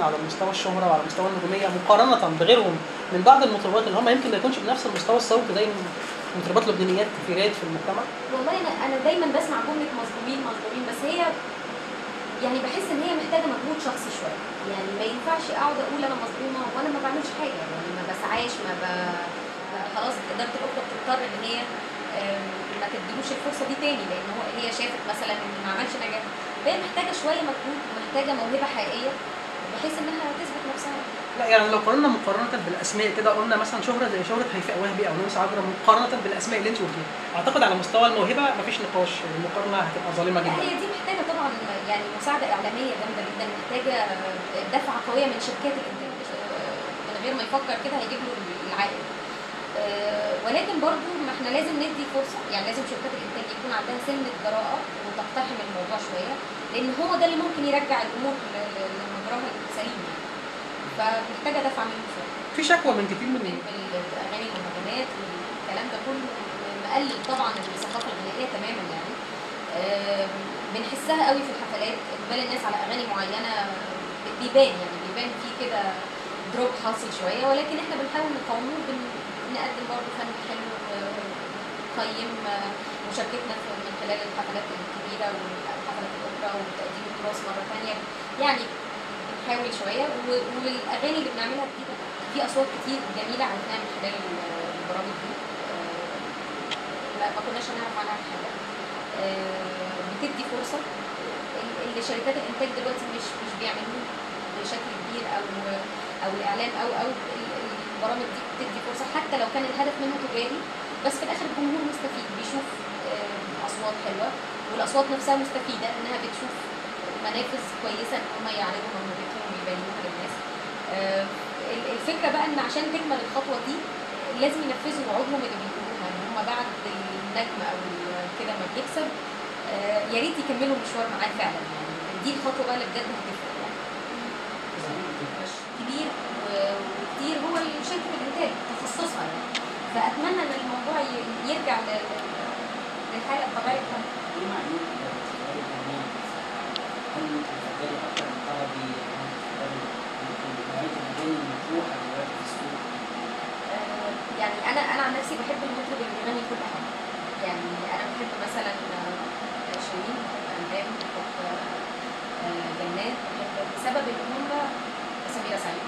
على مستوى الشهره وعلى مستوى النجوميه مقارنه بغيرهم من بعض المطربات اللي هم يمكن ما يكونش بنفس المستوى الصوتي زي المطربات اللبنانيات كثيرات في المجتمع والله انا انا دايما بسمع جمله مظلومين مظلومين بس هي يعني بحس ان هي محتاجه مجهود شخصي شويه يعني ما ينفعش اقعد اقول انا مظلومه وانا ما بعملش حاجه يعني ما بسعاش ما ب... ما- خلاص اداره الاخرى بتضطر ان هي آم، ما تديلوش الفرصه دي تاني لان هو هي شافت مثلا ان ما عملش نجاح فهي محتاجه شويه مجهود ومحتاجه موهبه حقيقيه بحيث انها تثبت نفسها لا يعني لو قارنا مقارنه بالاسماء كده قلنا مثلا شهره زي شهره هيفاء وهبي او نانسي عجرم مقارنه بالاسماء اللي انت قلتيها اعتقد على مستوى الموهبه مفيش نقاش المقارنه هتبقى ظالمه لا جدا هي دي محتاجه طبعا يعني مساعده اعلاميه جامده جدا محتاجه دفعه قويه من شركات الانتاج آه، من غير ما يفكر كده هيجيب له العائد آه، ولكن برضو ما احنا لازم ندي فرصه يعني لازم شركات الانتاج يكون عندها سنه جراءه وتقتحم الموضوع شويه لان هو ده اللي ممكن يرجع الامور ل- ل- لمجراها السليم يعني فمحتاجه دفعه منه شويه في شكوى من كتير من من الاغاني المهرجانات والكلام ده كله مقلل طبعا الثقافه الغنائيه تماما يعني آم، بنحسها قوي في الحفلات اقبال الناس على اغاني معينه بيبان يعني بيبان فيه كده دروب حاصل شويه ولكن احنا بنحاول نقاومه بنقدم برضه فن حلو آه، قيم آه، مشاركتنا في من خلال الحفلات الكبيره والحفلات الاخرى وتقديم التراث مره ثانيه يعني بنحاول شويه و- والاغاني اللي بنعملها جديده في اصوات كتير جميله عرفناها من خلال ال- البرامج دي آه، لا ما كناش هنعرف عنها حاجه آه، بتدي فرصه ال- اللي شركات الانتاج دلوقتي مش مش بيعملوه بشكل كبير او او الاعلام او او ال- البرامج دي بتدي فرصه حتى لو كان الهدف منها تجاري بس في الاخر الجمهور مستفيد بيشوف آه، اصوات حلوه والاصوات نفسها مستفيده انها بتشوف منافذ كويسه ان هم يعرضوا موهبتهم ويبينوها للناس آه، ال- الفكره بقى ان عشان تكمل الخطوه دي لازم ينفذوا وعودهم اللي بيقولوها ان هم بعد النجم او ال- كده ما بيكسب آه، يا ريت يكملوا المشوار معاه فعلا يعني دي الخطوه بقى اللي بجد هتفرق يعني كبير و- وكتير هو شركه الانتاج تخصصها يعني فاتمنى ان الموضوع ي- يرجع ل- ل- للحاله الطبيعيه بتاعته ايه معايير اختيار الفنان؟ هل انت بتفضلي اكتر الطلبي هل بتفضلي ممكن نوعيه الاغاني المطروحه دلوقتي في السوق؟ آه، يعني انا انا عن نفسي بحب المطرب اللي بيغني كل حاجه يعني انا بحب مثلا آه، شيرين بحب انغام بحب آه، جنات بحب بسبب ان هم سميرة سعيد